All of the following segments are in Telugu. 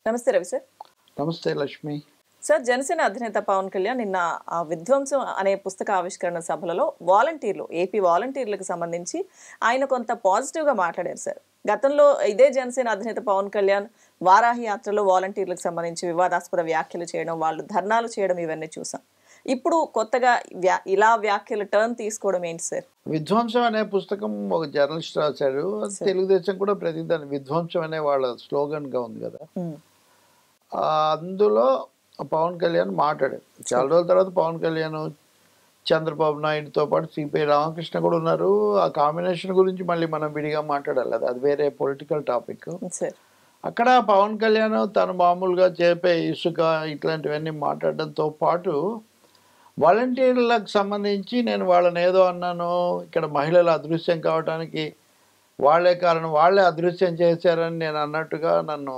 నమస్తే రవి సార్ నమస్తే లక్ష్మి సార్ జనసేన అధినేత పవన్ కళ్యాణ్ నిన్న ఆ విధ్వంసం అనే పుస్తక ఆవిష్కరణ సభలలో వాలంటీర్లు ఏపీ వాలంటీర్లకు సంబంధించి ఆయన కొంత పాజిటివ్గా మాట్లాడారు సార్ గతంలో ఇదే జనసేన అధినేత పవన్ కళ్యాణ్ వారాహి యాత్రలో వాలంటీర్లకు సంబంధించి వివాదాస్పద వ్యాఖ్యలు చేయడం వాళ్ళు ధర్నాలు చేయడం ఇవన్నీ చూసాం ఇప్పుడు కొత్తగా వ్యా ఇలా వ్యాఖ్యలు టర్న్ తీసుకోవడం ఏంటి సార్ విధ్వంసం అనే పుస్తకం ఒక జర్నలిస్ట్ రాశాడు అది తెలుగుదేశం కూడా ప్రతి దాని విధ్వంసం అనే వాళ్ళ స్లోగన్ గా ఉంది కదా ఉమ్, ఆ, అందులో పవన్ కళ్యాణ్ మాట్లాడాడు చాలా రోజుల తర్వాత పవన్ కళ్యాణ్ చంద్రబాబు నాయుడుతో పాటు సిపిఐ రామకృష్ణ కూడా ఉన్నారు ఆ కాంబినేషన్ గురించి మళ్ళీ మనం విడిగా మాట్లాడాలి అది అది వేరే పొలిటికల్ టాపిక్ సార్ అక్కడ పవన్ కళ్యాణ్ తను మామూలుగా చేపే ఇసుక ఇట్లాంటివన్నీ మాట్లాడడంతో పాటు వాలంటీర్లకు సంబంధించి నేను వాళ్ళని ఏదో అన్నాను ఇక్కడ మహిళలు అదృశ్యం కావడానికి వాళ్ళే కారణం వాళ్ళే అదృశ్యం చేశారని నేను అన్నట్టుగా నన్ను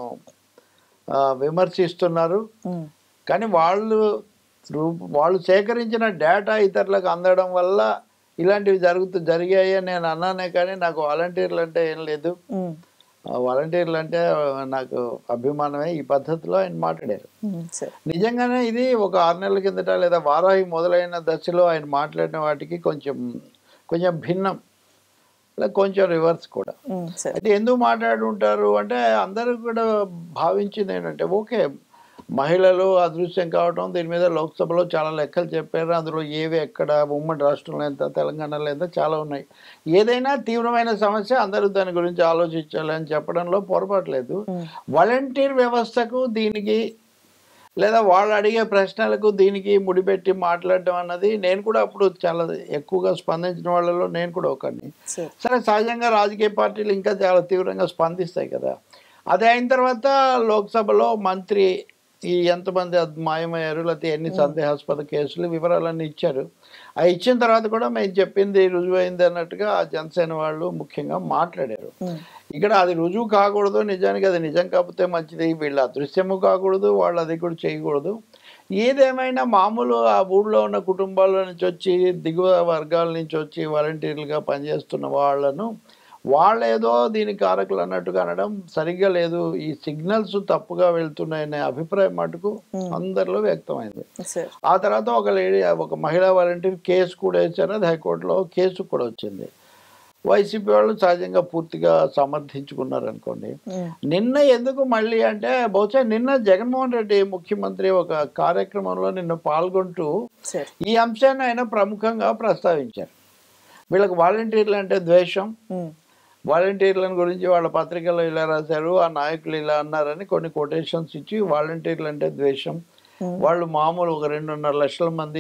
ఆ, విమర్శిస్తున్నారు ఉమ్, కానీ వాళ్ళు రూ- వాళ్ళు సేకరించిన డేటా ఇతరులకు అందడం వల్ల ఇలాంటివి జరుగుతూ జరిగాయి అని నేను అన్నానే కానీ నాకు వాలంటీర్లు అంటే ఏం లేదు ఉమ్, ఆ వాలంటీర్లు అంటే నాకు అభిమానమే ఈ పద్ధతిలో ఆయన మాట్లాడారు ఉమ్, సార్ నిజంగానే ఇది ఒక ఆరు నెలల కిందట లేదా వారాహి మొదలైన దశలో ఆయన మాట్లాడిన వాటికి కొంచెం కొంచెం భిన్నం లేదా కొంచెం రివర్స్ కూడా ఉమ్, సార్ అయితే ఎందుకు మాట్లాడుంటారు అంటే అందరూ కూడా భావించింది ఏంటంటే ఓకే మహిళలు అదృశ్యం కావటం దీని మీద లోక్సభలో చాలా లెక్కలు చెప్పారు అందులో ఏవి ఎక్కడ ఉమ్మడి రాష్ట్రంలో ఎంత తెలంగాణలో ఎంత చాలా ఉన్నాయి ఏదైనా తీవ్రమైన సమస్య అందరూ దాని గురించి ఆలోచించాలి అని చెప్పడంలో పొరపాటు లేదు ఉమ్, వాలంటీర్ వ్యవస్థకు దీనికి లేదా వాళ్ళు అడిగే ప్రశ్నలకు దీనికి ముడిపెట్టి మాట్లాడడం అన్నది నేను కూడా అప్పుడు చాలా ఎక్కువగా స్పందించిన వాళ్ళలో నేను కూడా ఒకరిని సార్ సరే సహజంగా రాజకీయ పార్టీలు ఇంకా చాలా తీవ్రంగా స్పందిస్తాయి కదా అది అయిన తర్వాత లోక్సభలో మంత్రి ఈ ఎంతమంది అద్ మాయమయ్యారు లేకపోతే ఎన్ని సందేహాస్పద కేసులు వివరాలన్నీ ఇచ్చారు ఆ ఇచ్చిన తర్వాత కూడా మేము చెప్పింది రుజువైంది అన్నట్టుగా ఆ జనసేన వాళ్ళు ముఖ్యంగా మాట్లాడారు ఉమ్, ఇక్కడ అది రుజువు కాకూడదు నిజానికి అది నిజం కాకపోతే మంచిది వీళ్ళ అదృశ్యము కాకూడదు వాళ్ళు అది కూడా చేయకూడదు ఏదేమైనా మామూలు ఆ ఊళ్ళో ఉన్న కుటుంబాల నుంచి వచ్చి దిగువ వర్గాల నుంచి వచ్చి వాలంటీర్లుగా పనిచేస్తున్న వాళ్ళను వాళ్ళేదో దీని కారకులు అన్నట్టుగా అనడం సరిగ్గా లేదు ఈ సిగ్నల్స్ తప్పుగా వెళ్తున్నాయనే అభిప్రాయం మటుకు అందరిలో వ్యక్తమైంది సార్ ఆ తర్వాత ఒక లేడీ ఒక మహిళా వాలంటీర్ కేసు కూడా వేశారు అది హైకోర్టులో కేసు కూడా వచ్చింది వైసీపీ వాళ్ళు సహజంగా పూర్తిగా సమర్థించుకున్నారు అనుకోండి ఉమ్, నిన్న ఎందుకు మళ్ళీ అంటే బహుశా నిన్న జగన్మోహన్ రెడ్డి ముఖ్యమంత్రి ఒక కార్యక్రమంలో నిన్న పాల్గొంటూ సార్ ఈ అంశాన్ని ఆయన ప్రముఖంగా ప్రస్తావించారు వీళ్ళకి వాలంటీర్లు అంటే ద్వేషం ఉమ్, వాలంటీర్లను గురించి వాళ్ళ పత్రికలో ఇలా రాశారు ఆ నాయకులు ఇలా అన్నారని కొన్ని కొటేషన్స్ ఇచ్చి వాలంటీర్లు అంటే ద్వేషం వాళ్ళు మామూలు ఒక రెండున్నర లక్షల మంది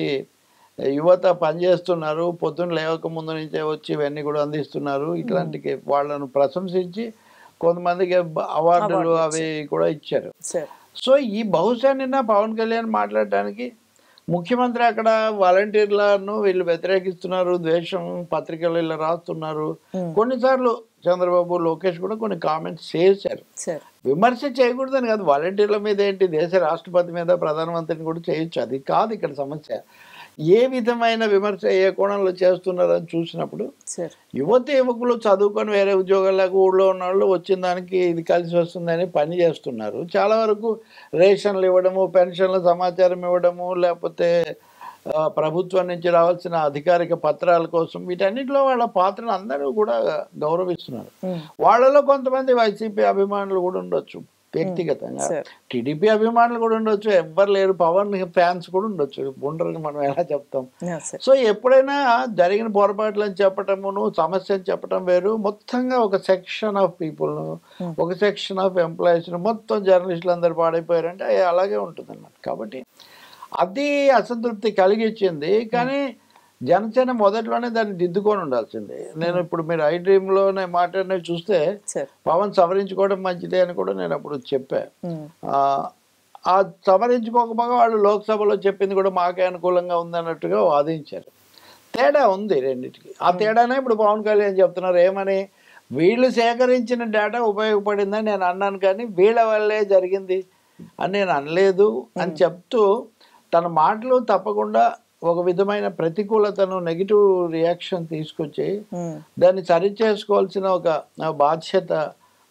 యువత పనిచేస్తున్నారు పొద్దున్న లేవక ముందు నుంచే వచ్చి ఇవన్నీ కూడా అందిస్తున్నారు ఇట్లాంటి వాళ్ళను ప్రశంసించి కొంతమందికి అవార్డులు అవి కూడా ఇచ్చారు సార్ సో ఈ బహుశా నిన్న పవన్ కళ్యాణ్ మాట్లాడడానికి ముఖ్యమంత్రి అక్కడ వాలంటీర్లను వీళ్ళు వ్యతిరేకిస్తున్నారు ద్వేషం పత్రికలు ఇలా రాస్తున్నారు కొన్నిసార్లు చంద్రబాబు లోకేష్ కూడా కొన్ని కామెంట్స్ చేశారు సార్ విమర్శ చేయకూడదని కాదు వాలంటీర్ల మీద ఏంటి దేశ రాష్ట్రపతి మీద ప్రధానమంత్రిని కూడా చేయొచ్చు అది కాదు ఇక్కడ సమస్య ఏ విధమైన విమర్శ ఏ కోణంలో చేస్తున్నారని చూసినప్పుడు సార్ యువత యువకులు చదువుకొని వేరే ఉద్యోగాలకు ఊళ్ళో ఉన్న వాళ్ళు వచ్చిన దానికి ఇది కలిసి వస్తుందని పని చేస్తున్నారు చాలా వరకు రేషన్లు ఇవ్వడము పెన్షన్ల సమాచారం ఇవ్వడము లేకపోతే ఆ, ప్రభుత్వం నుంచి రావాల్సిన అధికారిక పత్రాల కోసం వీటన్నిటిలో వాళ్ళ పాత్రను అందరూ కూడా గౌరవిస్తున్నారు ఉమ్, వాళ్ళలో కొంతమంది వైసీపీ అభిమానులు కూడా ఉండొచ్చు వ్యక్తిగతంగా సార్ టీడీపీ అభిమానులు కూడా ఉండొచ్చు ఎవ్వరు లేరు పవన్ ఫ్యాన్స్ కూడా ఉండొచ్చు ఉండరని మనం ఎలా చెప్తాం యా, సార్ సో ఎప్పుడైనా జరిగిన పొరపాట్లని చెప్పటమును సమస్యను చెప్పటం వేరు మొత్తంగా ఒక సెక్షన్ ఆఫ్ పీపుల్ను ఒక సెక్షన్ ఆఫ్ ఎంప్లాయీస్ను మొత్తం జర్నలిస్టులు అందరు పాడైపోయారంటే అది అలాగే ఉంటుంది అన్నమాట కాబట్టి అది అసంతృప్తి కలిగించింది కానీ జనసేన మొదట్లోనే దాన్ని దిద్దుకొని ఉండాల్సింది నేను ఇప్పుడు మీరు ఐ డ్రీమ్లోనే మాట్లాడినవి చూస్తే సార్ పవన్ సవరించుకోవడం మంచిదే అని కూడా నేను అప్పుడు చెప్పా ఉమ్, ఆ, ఆ సవరించుకోకపోగా వాళ్ళు లోక్సభలో చెప్పింది కూడా మాకే అనుకూలంగా ఉందన్నట్టుగా వాదించారు తేడా ఉంది రెండింటికి ఆ తేడానే ఇప్పుడు పవన్ కళ్యాణ్ చెప్తున్నారు ఏమని వీళ్ళు సేకరించిన డేటా ఉపయోగపడిందని నేను అన్నాను కానీ వీళ్ళ వల్లే జరిగింది అని నేను అనలేదు అని చెప్తూ తన మాటలు తప్పకుండా ఒక విధమైన ప్రతికూలతను నెగిటివ్ రియాక్షన్ తీసుకొచ్చి ఉమ్, దాన్ని సరి చేసుకోవాల్సిన ఒక ఆ, బాధ్యత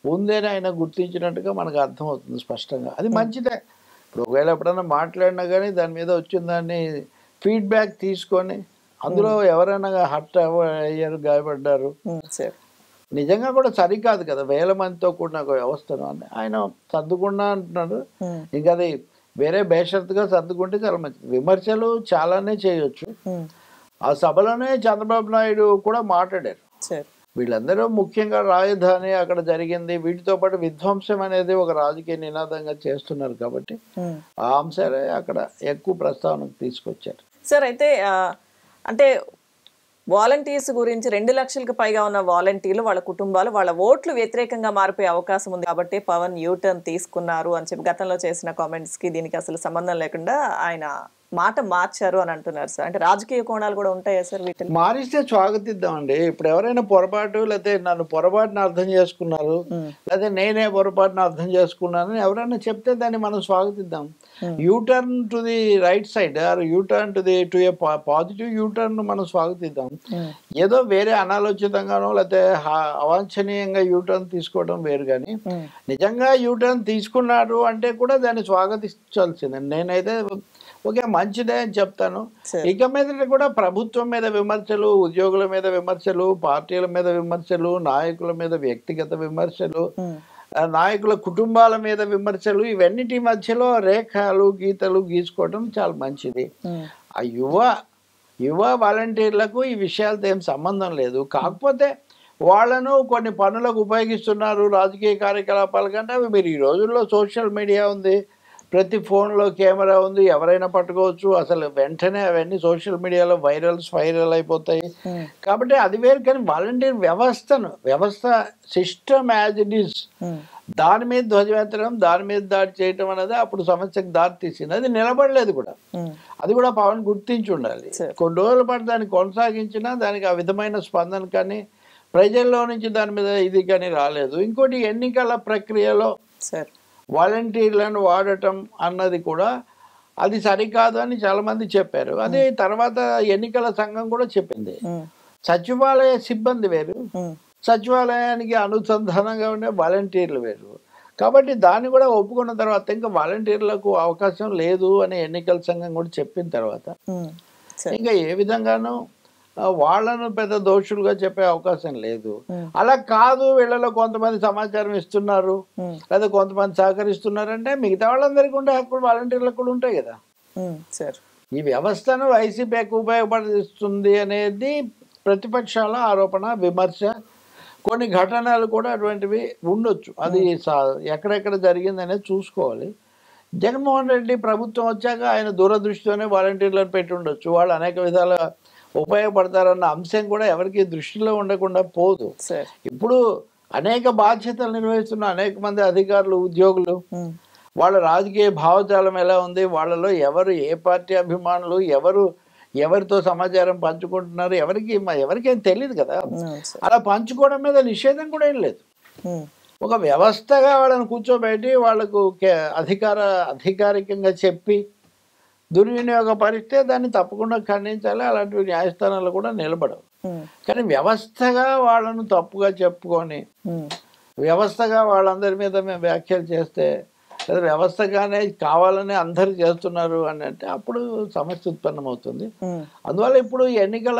ఉంది అని ఆయన గుర్తించినట్టుగా మనకు అర్థమవుతుంది స్పష్టంగా అది మంచిదే ఇప్పుడు ఒకవేళ ఎప్పుడైనా మాట్లాడినా కానీ దాని మీద వచ్చిన దాన్ని ఫీడ్బ్యాక్ తీసుకొని అందులో ఎవరైనా హర్ట్ అయ్యారు గాయపడ్డారు ఉమ్, సార్ నిజంగా కూడా సరికాదు కదా వేల మందితో కూడిన ఒక వ్యవస్థను అని ఆయన సర్దుకుండా అంటున్నాడు ఉమ్, ఇంకా అది వేరే బేషరతుగా సర్దుకుంటే చాలా మంచిది విమర్శలు చాలానే చేయొచ్చు ఉమ్, ఆ సభలోనే చంద్రబాబు నాయుడు కూడా మాట్లాడారు సార్ వీళ్ళందరూ ముఖ్యంగా రాజధాని అక్కడ జరిగింది వీటితో పాటు విధ్వంసం అనేది ఒక రాజకీయ నినాదంగా చేస్తున్నారు కాబట్టి ఉమ్. ఆ అంశాలే అక్కడ ఎక్కువ ప్రస్తావనకు తీసుకొచ్చారు సార్ అయితే ఆ, అంటే వాలంటీర్స్ గురించి రెండు లక్షలకు పైగా ఉన్న వాలంటీర్లు వాళ్ళ కుటుంబాలు వాళ్ళ ఓట్లు వ్యతిరేకంగా మారిపోయే అవకాశం ఉంది కాబట్టి పవన్ యూటర్న్ తీసుకున్నారు అని చెప్పి గతంలో చేసిన కామెంట్స్ కి దీనికి అసలు సంబంధం లేకుండా ఆయన మాట మార్చారు అని అంటున్నారు సార్ అంటే రాజకీయ కోణాలు కూడా ఉంటాయా సార్ వీటిని మారిస్తే స్వాగతిద్దామండి ఇప్పుడు ఎవరైనా పొరపాటు లేకపోతే నన్ను పొరపాటున అర్థం చేసుకున్నారు లేకపోతే నేనే పొరపాటున అర్థం చేసుకున్నానని ఎవరైనా చెప్తే దాన్ని మనం స్వాగతిద్దాం U turn to the right side or U turn to the to a positive U turn మనం స్వాగతిద్దాం ఏదో వేరే అనాలోచితంగానో లేకపోతే హా- అవాంఛనీయంగా యూటర్న్ తీసుకోవడం వేరు కానీ నిజంగా యూటర్న్ తీసుకున్నారు అంటే కూడా దాన్ని స్వాగతించాల్సిందే నేనైతే ఓకే మంచిదే అని చెప్తాను సరే. ఇక మీద కూడా ప్రభుత్వం మీద విమర్శలు ఉద్యోగుల మీద విమర్శలు పార్టీల మీద విమర్శలు నాయకుల మీద వ్యక్తిగత విమర్శలు ఉమ్, ఆ నాయకుల కుటుంబాల మీద విమర్శలు ఇవన్నిటి మధ్యలో రేఖలు గీతలు గీసుకోవడం చాలా మంచిది ఉమ్, ఆ యువ యువ వాలంటీర్లకు ఈ విషయాలతో ఏం సంబంధం లేదు కాకపోతే వాళ్ళను కొన్ని పనులకు ఉపయోగిస్తున్నారు రాజకీయ కార్యకలాపాల కంటే అవి మీరు ఈ రోజుల్లో సోషల్ మీడియా ఉంది ప్రతి ఫోన్లో కెమెరా ఉంది ఎవరైనా పట్టుకోవచ్చు అసలు వెంటనే అవన్నీ సోషల్ మీడియాలో వైరల్స్ వైరల్ అయిపోతాయి ఉమ్, కాబట్టి అది వేరు కానీ వాలంటీర్ వ్యవస్థను వ్యవస్థ system as it is um, దాని మీద ధ్వజమెత్తడం దాని మీద దాడి చేయటం అనేది అప్పుడు సమస్యకు దారి తీసింది అది నిలబడలేదు కూడా ఉమ్, అది కూడా పవన్ గుర్తించి ఉండాలి సరే. కొన్ని రోజుల పాటు దాన్ని కొనసాగించినా దానికి ఆ విధమైన స్పందన కానీ ప్రజల్లో నుంచి దాని మీద ఇది కానీ రాలేదు ఇంకోటి ఎన్నికల ప్రక్రియలో సార్ వాలంటీర్లను వాడటం అన్నది కూడా అది సరికాదు అని చాలా మంది చెప్పారు అది తర్వాత ఎన్నికల సంఘం కూడా చెప్పింది ఉమ్, సచివాలయ సిబ్బంది వేరు ఉమ్, సచివాలయానికి అనుసంధానంగా ఉండే వాలంటీర్లు వేరు కాబట్టి దాన్ని కూడా ఒప్పుకున్న తర్వాత ఇంకా వాలంటీర్లకు అవకాశం లేదు అని ఎన్నికల సంఘం కూడా చెప్పిన తర్వాత ఉమ్, సరే ఇంకా ఏ విధంగానూ ఆ, వాళ్ళను పెద్ద దోషులుగా చెప్పే అవకాశం లేదు ఉమ్, అలా కాదు వీళ్ళలో కొంతమంది సమాచారం ఇస్తున్నారు ఉమ్, లేదా కొంతమంది సహకరిస్తున్నారంటే మిగతా వాళ్ళందరికీ ఉండే హక్కులు వాలంటీర్లకు కూడా ఉంటాయి కదా ఉమ్, సార్ ఈ వ్యవస్థను వైసీపీకి ఉపయోగపడుతుంది అనేది ప్రతిపక్షాల ఆరోపణ విమర్శ కొన్ని ఘటనలు కూడా అటువంటివి ఉండొచ్చు అది సా- ఎక్కడెక్కడ జరిగింది అనేది చూసుకోవాలి జగన్మోహన్ రెడ్డి ప్రభుత్వం వచ్చాక ఆయన దూరదృష్టితోనే వాలంటీర్లను పెట్టి ఉండొచ్చు వాళ్ళు అనేక విధాల ఉపయోగపడతారన్న అంశం కూడా ఎవరికి దృష్టిలో ఉండకుండా పోదు సార్ ఇప్పుడు అనేక బాధ్యతలు నిర్వహిస్తున్న అనేక మంది అధికారులు ఉద్యోగులు ఉమ్, వాళ్ళ రాజకీయ భావజాలం ఎలా ఉంది వాళ్ళలో ఎవరు ఏ పార్టీ అభిమానులు ఎవరు ఎవరితో సమాచారం పంచుకుంటున్నారు ఎవరికి మ- ఎవరికేం తెలియదు కదా అవును సార్ అలా పంచుకోవడం మీద నిషేధం కూడా ఏం లేదు ఉమ్, ఒక వ్యవస్థగా వాళ్ళని కూర్చోబెట్టి వాళ్ళకు కే- అధికార అధికారికంగా చెప్పి దుర్వినియోగపరిస్తే దాన్ని తప్పకుండా ఖండించాలి అలాంటి న్యాయస్థానాలు కూడా నిలబడవు ఉమ్, కానీ వ్యవస్థగా వాళ్ళను తప్పుగా చెప్పుకొని ఉమ్, వ్యవస్థగా వాళ్ళందరి మీద మేము వ్యాఖ్యలు చేస్తే లేదా వ్యవస్థగానే కావాలని అందరు చేస్తున్నారు అని అంటే అప్పుడు సమస్య ఉత్పన్నమవుతుంది ఉమ్, అందువల్ల ఇప్పుడు ఎన్నికల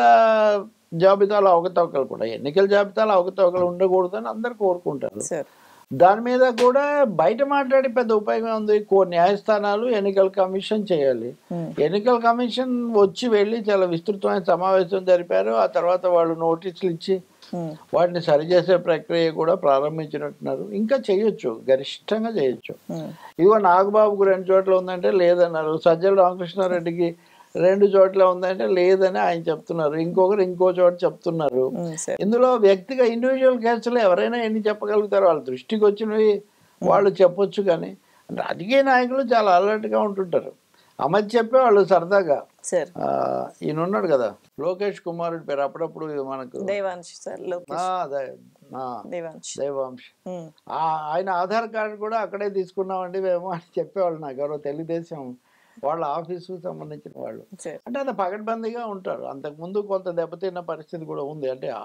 జాబితాలో అవకతవకలు కూడా ఎన్నికల జాబితాలో అవకతవకలు ఉండకూడదని అందరు కోరుకుంటారు సార్ దాని మీద కూడా బయట మాట్లాడి పెద్ద ఉపయోగం ఉంది కో న్యాయస్థానాలు ఎన్నికల కమిషన్ చేయాలి ఉమ్, ఎన్నికల కమిషన్ వచ్చి వెళ్ళి చాలా విస్తృతమైన సమావేశం జరిపారు ఆ తర్వాత వాళ్ళు నోటీసులు ఇచ్చి ఉమ్, వాటిని సరిచేసే ప్రక్రియ కూడా ప్రారంభించినట్టున్నారు ఇంకా చేయొచ్చు గరిష్టంగా చేయొచ్చు ఉమ్, ఇదిగో నాగబాబుకు రెండు చోట్ల ఉందంటే లేదన్నారు సజ్జల రామకృష్ణారెడ్డికి రెండు చోట్ల ఉందంటే లేదని ఆయన చెప్తున్నారు ఇంకొకరు ఇంకో చోట చెప్తున్నారు ఉమ్, సార్ ఇందులో వ్యక్తిగా ఇండివిజువల్ కేసులు ఎవరైనా ఎన్ని చెప్పగలుగుతారు వాళ్ళ దృష్టికి వచ్చినవి వాళ్ళు చెప్పొచ్చు కానీ రాజకీయ నాయకులు చాలా అలర్ట్గా ఉంటుంటారు అమర్చి చెప్పే వాళ్ళు సరదాగా సార్ ఆ, ఈయన ఉన్నాడు కదా లోకేష్ కుమారుడి పేరు అప్పుడప్పుడు మనకు దేవాంశ్ సార్ లోకేష్ ఆ, అదే, ఆ, దేవాంశ్ దేవాంశ్ ఉమ్, ఆ, ఆయన ఆధార్ కార్డు కూడా అక్కడే తీసుకున్నామండి మేము అని చెప్పేవాళ్ళు నాకు ఎవరో తెలుగుదేశం వాళ్ళ ఆఫీసుకు సంబంధించిన వాళ్ళు సార్ అంటే అంత పగడ్బందీగా ఉంటారు అంతకుముందు కొంత దెబ్బతిన్న పరిస్థితి కూడా ఉంది అంటే ఆ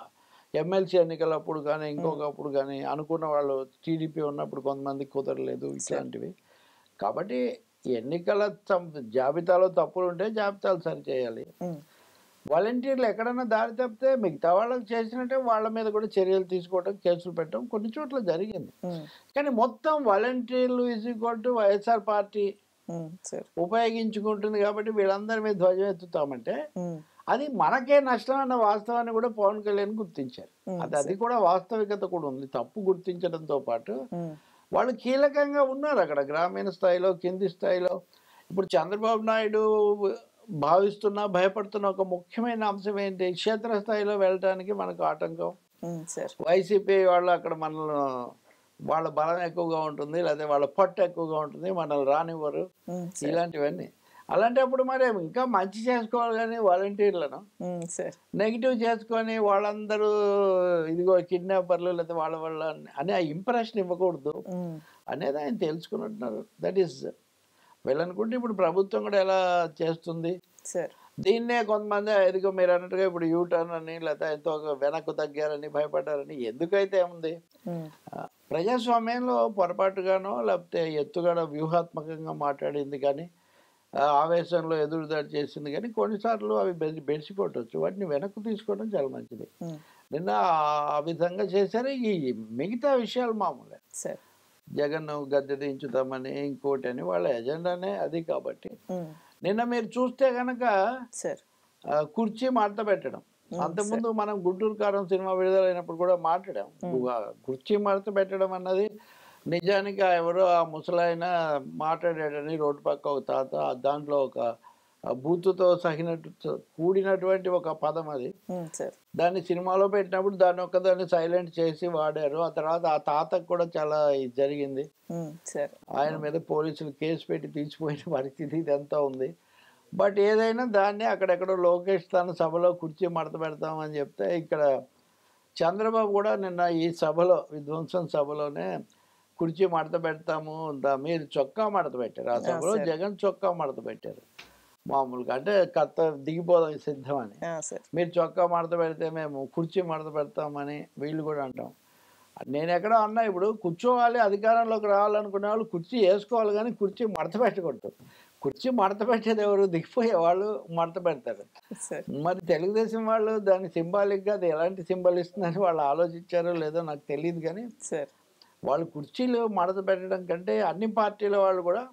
ఎమ్మెల్సీ ఎన్నికలప్పుడు కానీ ఇంకొకప్పుడు కానీ అనుకున్న వాళ్ళు టీడీపీ ఉన్నప్పుడు కొంతమంది కుదరలేదు ఇట్లాంటివి కాబట్టి ఎన్నికల సం- జాబితాలో తప్పులు ఉంటే జాబితాలు సరి చేయాలి ఉమ్, వాలంటీర్లు ఎక్కడైనా దారి తప్పితే మిగతా వాళ్ళకి చేసినట్టే వాళ్ళ మీద కూడా చర్యలు తీసుకోవడం కేసులు పెట్టడం కొన్ని చోట్ల జరిగింది ఉమ్, కానీ మొత్తం వాలంటీర్లు is equal to YSR party um, sir ఉపయోగించుకుంటుంది కాబట్టి వీళ్ళందరి మీద ధ్వజం ఎత్తుతామంటే ఉమ్, అది మనకే నష్టం అన్న వాస్తవాన్ని కూడా పవన్ కళ్యాణ్ గుర్తించారు Hmm, అది అది కూడా వాస్తవికత కూడా ఉంది తప్పు గుర్తించడంతో పాటు ఉమ్, వాళ్ళు కీలకంగా ఉన్నారు అక్కడ గ్రామీణ స్థాయిలో కింది స్థాయిలో ఇప్పుడు చంద్రబాబు నాయుడు భావిస్తున్న భయపడుతున్న ఒక ముఖ్యమైన అంశం ఏంటి క్షేత్రస్థాయిలో వెళ్ళడానికి మనకు ఆటంకం ఉమ్, సార్ వైసీపీ వాళ్ళు అక్కడ మనల్ని వాళ్ళ బలం ఎక్కువగా ఉంటుంది లేదా వాళ్ళ పట్టు ఎక్కువగా ఉంటుంది మనల్ని రానివ్వరు ఉమ్, ఇలాంటివన్నీ అలాంటప్పుడు మరి ఇంకా మంచి చేసుకోవాలి కానీ వాలంటీర్లను ఉమ్, సార్ నెగిటివ్ చేసుకొని వాళ్ళందరూ ఇదిగో కిడ్నాపర్లు లేదా వాళ్ళ వాళ్ళ అనే ఆ ఇంప్రెషన్ ఇవ్వకూడదు ఉమ్, అనేది ఆయన తెలుసుకున్నట్టున్నారు దట్ ఈస్ వీళ్ళనుకుంటే ఇప్పుడు ప్రభుత్వం కూడా ఎలా చేస్తుంది సార్ దీన్నే కొంతమంది ఎదుగో మీరు అన్నట్టుగా ఇప్పుడు యూ టర్న్ అని లేదా ఎంతో వెనక్కు తగ్గారని భయపడ్డారని ఎందుకైతే ఉంది ఉమ్, ఆ, ప్రజాస్వామ్యంలో పొరపాటుగానో లేకపోతే ఎత్తుగడ వ్యూహాత్మకంగా మాట్లాడింది కానీ ఆ, ఆవేశంలో ఎదురుదాడి చేసింది కానీ కొన్నిసార్లు అవి బెడి బెడిసికొట్టవచ్చు వాటిని వెనక్కు తీసుకోవడం చాలా మంచిది ఉమ్, నిన్న ఆ- ఆ విధంగా చేశారు ఈ మిగతా విషయాలు మామూలే సార్ జగన్ గద్దె దించుతామని ఇంకోటి అని వాళ్ళ ఎజెండానే అది కాబట్టి ఉమ్, నిన్న మీరు చూస్తే కనుక సార్ ఆ, కుర్చీ మడత పెట్టడం అంతకుముందు మనం గుంటూరు కారం సినిమా విడుదలైనప్పుడు కూడా మాట్లాడాం ఆ కుర్చీ మడత పెట్టడం అన్నది నిజానికి ఆ ఎవరో ఆ ముసలాయన మాట్లాడాడని రోడ్డు పక్క ఒక తాత దాంట్లో ఒక ఆ బూతుతో సహినట్టు కూడినటువంటి ఒక పదం అది ఉమ్, సార్ దాన్ని సినిమాలో పెట్టినప్పుడు దాన్ని ఒక్కదాన్ని సైలెంట్ చేసి వాడారు ఆ తర్వాత ఆ తాతకు కూడా చాలా ఇది జరిగింది ఉమ్, సార్ ఆయన మీద పోలీసులు కేసు పెట్టి తీసిపోయిన పరిస్థితి ఇదంతా ఉంది బట్ ఏదైనా దాన్ని అక్కడెక్కడో లోకేష్ తన సభలో కుర్చీ మడత పెడతామని చెప్తే ఇక్కడ చంద్రబాబు కూడా నిన్న ఈ సభలో విధ్వంసం సభలోనే కుర్చీ మడత పెడతాము దా- మీరు చొక్కా మడత పెట్టారు ఆ సభలో సరే. జగన్ చొక్కా మడత పెట్టారు మామూలుగా అంటే కత్త దిగిపోదాం సిద్ధమని ఆ, సార్ మీరు చొక్కా మడత పెడితే మేము కుర్చీ మడత పెడతామని వీళ్ళు కూడా అంటాం నేను ఎక్కడో అన్నా ఇప్పుడు కూర్చోవాలి అధికారంలోకి రావాలనుకునే వాళ్ళు కుర్చీ వేసుకోవాలి కానీ కుర్చీ మడత పెట్టకూడదు కుర్చీ మడత పెట్టేది ఎవరు దిగిపోయే వాళ్ళు మడత పెడతారు సార్ మరి తెలుగుదేశం వాళ్ళు దాన్ని సింబాలిక్గా అది ఎలాంటి సింబల్ ఇస్తుందని వాళ్ళు ఆలోచించారో లేదో నాకు తెలియదు కానీ సార్ వాళ్ళు కుర్చీలు మడత పెట్టడం కంటే అన్ని పార్టీల వాళ్ళు కూడా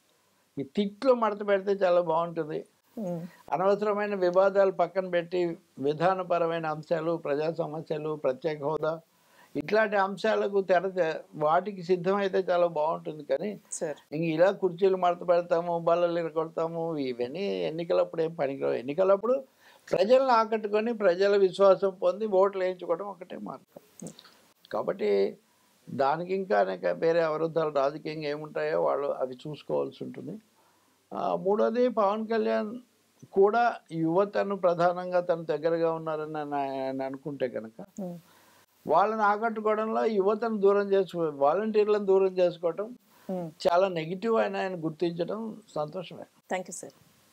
ఈ తిట్లు మడత పెడితే చాలా బాగుంటుంది ఉమ్, అనవసరమైన వివాదాలు పక్కన పెట్టి విధానపరమైన అంశాలు ప్రజా సమస్యలు ప్రత్యేక హోదా ఇట్లాంటి అంశాలకు తెర తె- వాటికి సిద్ధమైతే చాలా బాగుంటుంది కానీ సార్ ఇంక ఇలా కుర్చీలు మడత పెడతాము బల్లలు ఇరగొడతాము ఇవన్నీ ఎన్నికలప్పుడు ఏం పనికిరావు ఎన్నికలప్పుడు ప్రజలను ఆకట్టుకొని ప్రజల విశ్వాసం పొంది ఓట్లు వేయించుకోవడం ఒకటే మార్గం కాబట్టి దానికి ఇంకా అనేక వేరే అవరోధాలు రాజకీయంగా ఏముంటాయో వాళ్ళు అవి చూసుకోవాల్సి ఉంటుంది ఆ, మూడోది పవన్ కళ్యాణ్ కూడా యువతను ప్రధానంగా తన దగ్గరగా ఉన్నారని ఆయన- ఆయన అనుకుంటే కనుక ఉమ్, వాళ్ళని ఆకట్టుకోవడంలో యువతను దూరం చేసుకో వాలంటీర్లను దూరం చేసుకోవడం ఉమ్. చాలా నెగిటివ్ అయిన ఆయన గుర్తించడం సంతోషమే థ్యాంక్ యూ సార్